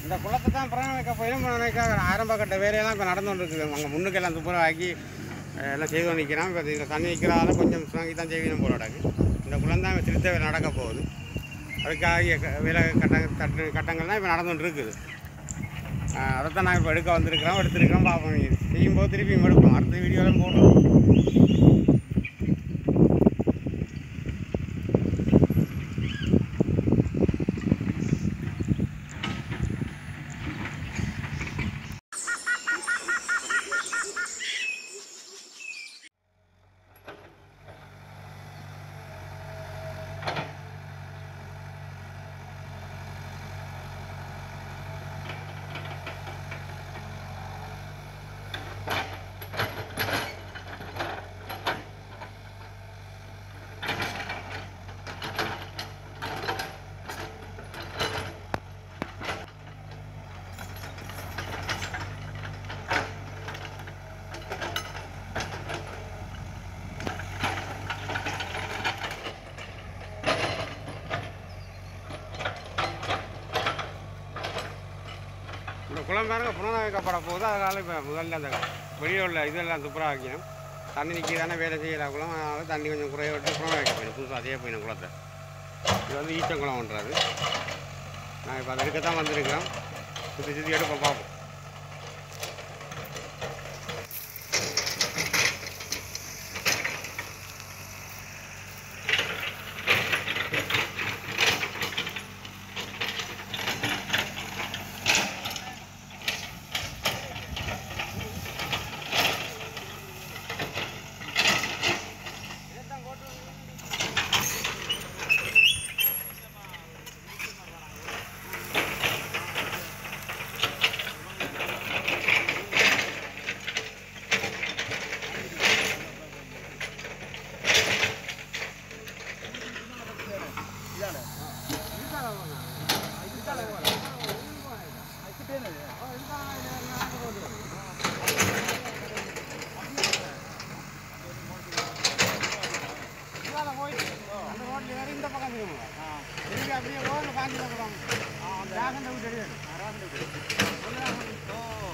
இந்த குளத்தை தான் பிராண வைக்க போயிடும் நினைக்க ஆரம்ப கட்ட வேலையெல்லாம் இப்போ நடந்து கொண்டு இருக்குது அங்கே முன்னுக்கெல்லாம் துப்புரவாக்கி அஹ், எல்லாம் செய்து கொண்டு நிற்கிறோம் இப்போ இந்த தண்ணி நிற்கிறாத கொஞ்சம் சுவாங்கி தான் செய்வீங்க போல நடக்கு இந்த குளம் தான் திருத்த வேலை நடக்க போகுது அதுக்காகிய க- வேலை கட்ட கட்டு கட்டங்கள் தான் இப்போ நடந்து கொண்டு இருக்குது அஹ், அதைத்தான் நாங்கள் இப்போ எடுக்க வந்திருக்கிறோம் எடுத்திருக்கிறோம் பார்ப்போம் நீங்க செய்யும்போது திருப்பியும் எடுப்போம் அடுத்த வீடியோவில் போடுறோம் இந்த குளம் பாருங்க புனரமைக்கப்பட போகுது அதனால் இப்போ முதல்ல அந்த வெளியே உள்ள இதெல்லாம் துப்புரா வைக்கணும் தண்ணி நிற்கி தானே வேலை செய்யல குளம் அதனால தண்ணி கொஞ்சம் குறைய விட்டு புனர வைக்க போயிடும் புதுசாக அதே போயிடும் குளத்தை இது வந்து ஈச்சங்குளம்ன்றது நாங்கள் இப்போ அதை எடுக்க தான் வந்திருக்கிறோம் சுற்றி சுற்றி எடுப்போம் பார்ப்போம் இதால போயிட்டு அந்த ரோட்ல ஏறி இந்த பக்கம் திரும்புங்க திரும்பி அப்படியே போக காஞ்சிபுரம் ராசன் விட்டு